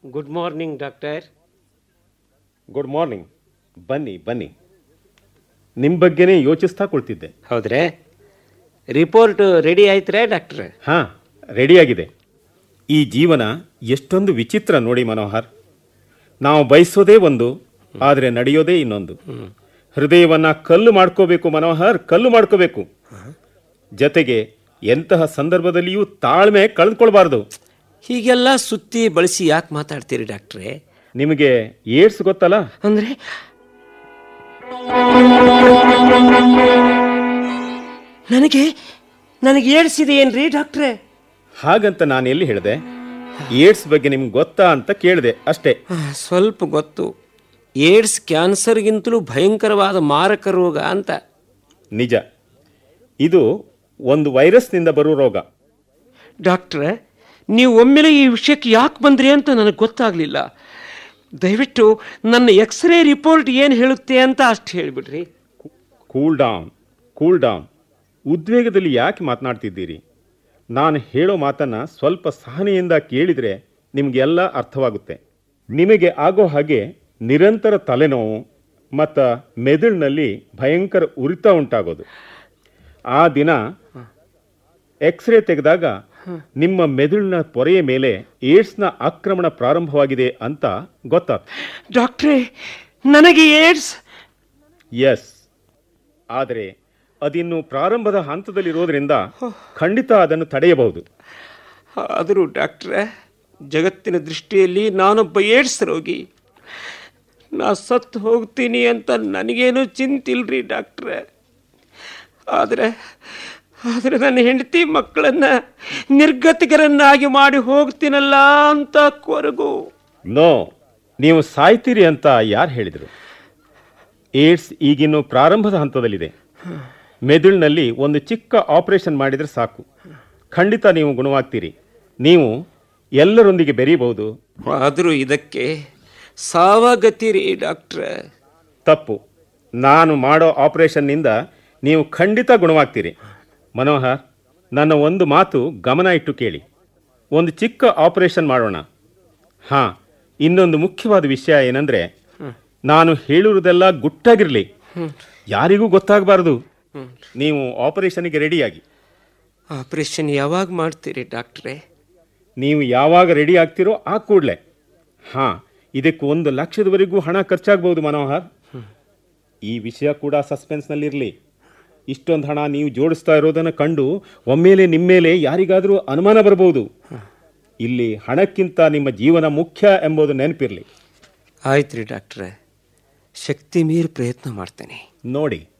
good morning doctor good morning ಬನ್ನಿ ಬನ್ನಿ ನಿಮ್ಮ ಬಗ್ಗೆನೇ ಯೋಚಿಸ್ತಾ ಕುಳ್ತಿದ್ದೆ ಹೌದ್ರೇ ರಿಪೋರ್ಟ್ ರೆಡಿ ಆಯ್ತ್ರೆ ಡಾಕ್ಟ್ರೆ ಹಾಂ ರೆಡಿಯಾಗಿದೆ ಈ ಜೀವನ ಎಷ್ಟೊಂದು ವಿಚಿತ್ರ ನೋಡಿ ಮನೋಹರ್ ನಾವು ಬಯಸೋದೇ ಒಂದು ಆದರೆ ನಡೆಯೋದೇ ಇನ್ನೊಂದು ಹೃದಯವನ್ನ ಕಲ್ಲು ಮಾಡ್ಕೋಬೇಕು ಮನೋಹರ್ ಕಲ್ಲು ಮಾಡ್ಕೋಬೇಕು ಜತೆಗೆ ಎಂತಹ ಸಂದರ್ಭದಲ್ಲಿಯೂ ತಾಳ್ಮೆ ಕಳೆದುಕೊಳ್ಬಾರ್ದು ಹೀಗೆಲ್ಲ ಸುತ್ತಿ ಬಳಸಿ ಯಾಕೆ ಮಾತಾಡ್ತೀರಿ ಡಾಕ್ಟ್ರೆ ನಿಮಗೆ ಏಡ್ಸ್ ಗೊತ್ತಲ್ಲ ಅಂದ್ರೆ ನನಗೆ ನನಗೆ ಏಡ್ಸಿದೆ ಏನ್ರಿ ಡಾಕ್ಟ್ರೆ ಹಾಗಂತ ನಾನು ಎಲ್ಲಿ ಹೇಳಿದೆ ಏಡ್ಸ್ ಬಗ್ಗೆ ನಿಮ್ಗೆ ಗೊತ್ತಾ ಅಂತ ಕೇಳಿದೆ ಅಷ್ಟೇ ಆ, ಸ್ವಲ್ಪ ಗೊತ್ತು ಏಡ್ಸ್ ಕ್ಯಾನ್ಸರ್ಗಿಂತಲೂ ಭಯಂಕರವಾದ ಮಾರಕ ರೋಗ ಅಂತ ನಿಜ ಇದು ಒಂದು ವೈರಸ್ನಿಂದ ಬರುವ ರೋಗ ಡಾಕ್ಟ್ರೆ ನೀವು ಒಮ್ಮೆಲೆ ಈ ವಿಷಯಕ್ಕೆ ಯಾಕೆ ಬಂದ್ರಿ ಅಂತ ನನಗೆ ಗೊತ್ತಾಗಲಿಲ್ಲ ದಯವಿಟ್ಟು ನನ್ನ ಎಕ್ಸ್ರೇ ರಿಪೋರ್ಟ್ ಏನು ಹೇಳುತ್ತೆ ಅಂತ ಅಷ್ಟು ಹೇಳಿಬಿಡ್ರಿ ಕೂಲ್ ಡೌನ್ ಕೂಲ್ ಡೌನ್ ಉದ್ವೇಗದಲ್ಲಿ ಯಾಕೆ ಮಾತನಾಡ್ತಿದ್ದೀರಿ ನಾನು ಹೇಳೋ ಮಾತನ್ನು ಸ್ವಲ್ಪ ಸಹನೆಯಿಂದ ಕೇಳಿದರೆ ನಿಮಗೆಲ್ಲ ಅರ್ಥವಾಗುತ್ತೆ ನಿಮಗೆ ಆಗೋ ಹಾಗೆ ನಿರಂತರ ತಲೆನೋವು ಮತ್ತು ಮೆದುಳಿನಲ್ಲಿ ಭಯಂಕರ ಉರಿತ ಉಂಟಾಗೋದು ಆ ದಿನ ಎಕ್ಸ್ರೇ ತೆಗೆದಾಗ ನಿಮ್ಮ ಮೆದುಳಿನ ಪೊರೆಯ ಮೇಲೆ ಏಡ್ಸ್ನ ಆಕ್ರಮಣ ಪ್ರಾರಂಭವಾಗಿದೆ ಅಂತ ಗೊತ್ತಾಗ್ತದೆ ಡಾಕ್ಟ್ರೇ ನನಗೆ ಏಡ್ಸ್ ಎಸ್ ಆದರೆ ಅದಿನ್ನು ಪ್ರಾರಂಭದ ಹಂತದಲ್ಲಿರೋದ್ರಿಂದ ಖಂಡಿತ ಅದನ್ನು ತಡೆಯಬಹುದು ಆದರೂ ಡಾಕ್ಟ್ರೆ ಜಗತ್ತಿನ ದೃಷ್ಟಿಯಲ್ಲಿ ನಾನೊಬ್ಬ ಏಡ್ಸ್ ರೋಗಿ ನಾ ಸತ್ತು ಹೋಗ್ತೀನಿ ಅಂತ ನನಗೇನು ಚಿಂತಿಲ್ರಿ ಡಾಕ್ಟ್ರೆ ಆದರೆ ಆದರೆ ನನ್ನ ಹೆಂಡತಿ ಮಕ್ಕಳನ್ನ ನಿರ್ಗತಿಕರನ್ನಾಗಿ ಮಾಡಿ ಹೋಗ್ತೀನಲ್ಲ ಅಂತ ಕೊರಗು ನೋ ನೀವು ಸಾಯ್ತೀರಿ ಅಂತ ಯಾರು ಹೇಳಿದರು ಏಡ್ಸ್ ಈಗಿನ್ನು ಪ್ರಾರಂಭದ ಹಂತದಲ್ಲಿದೆ ಮೆದುಳಿನಲ್ಲಿ ಒಂದು ಚಿಕ್ಕ ಆಪರೇಷನ್ ಮಾಡಿದರೆ ಸಾಕು ಖಂಡಿತ ನೀವು ಗುಣವಾಗ್ತೀರಿ ನೀವು ಎಲ್ಲರೊಂದಿಗೆ ಬೆರೀಬಹುದು ಆದರೂ ಇದಕ್ಕೆ ಸಾವಾಗತಿ ರೀ ಡಾಕ್ಟ್ರೆ ತಪ್ಪು ನಾನು ಮಾಡೋ ಆಪರೇಷನ್ನಿಂದ ನೀವು ಖಂಡಿತ ಗುಣವಾಗ್ತೀರಿ ಮನೋಹರ್ ನನ್ನ ಒಂದು ಮಾತು ಗಮನ ಇಟ್ಟು ಕೇಳಿ ಒಂದು ಚಿಕ್ಕ ಆಪರೇಷನ್ ಮಾಡೋಣ ಹಾಂ ಇನ್ನೊಂದು ಮುಖ್ಯವಾದ ವಿಷಯ ಏನಂದರೆ ನಾನು ಹೇಳಿರುವುದೆಲ್ಲ ಗುಟ್ಟಾಗಿರಲಿ ಯಾರಿಗೂ ಗೊತ್ತಾಗಬಾರ್ದು ನೀವು ಆಪರೇಷನ್ಗೆ ರೆಡಿಯಾಗಿ ಆಪರೇಷನ್ ಯಾವಾಗ ಮಾಡ್ತೀರಿ ಡಾಕ್ಟ್ರೇ ನೀವು ಯಾವಾಗ ರೆಡಿ ಆಗ್ತೀರೋ ಆ ಕೂಡಲೇ ಹಾಂ ಇದಕ್ಕೆ ಒಂದು ಲಕ್ಷದವರೆಗೂ ಹಣ ಖರ್ಚಾಗಬಹುದು ಮನೋಹರ್ ಈ ವಿಷಯ ಕೂಡ ಸಸ್ಪೆನ್ಸ್ನಲ್ಲಿರಲಿ ಇಷ್ಟೊಂದು ಹಣ ನೀವು ಜೋಡಿಸ್ತಾ ಇರೋದನ್ನು ಕಂಡು ಒಮ್ಮೆಲೆ ನಿಮ್ಮ ಮೇಲೆ ಯಾರಿಗಾದರೂ ಅನುಮಾನ ಬರಬಹುದು ಇಲ್ಲಿ ಹಣಕ್ಕಿಂತ ನಿಮ್ಮ ಜೀವನ ಮುಖ್ಯ ಎಂಬುದು ನೆನಪಿರಲಿ ಆಯ್ತು ರೀ ಡಾಕ್ಟ್ರೆ ಶಕ್ತಿ ಮೀರಿ ಪ್ರಯತ್ನ ಮಾಡ್ತೇನೆ ನೋಡಿ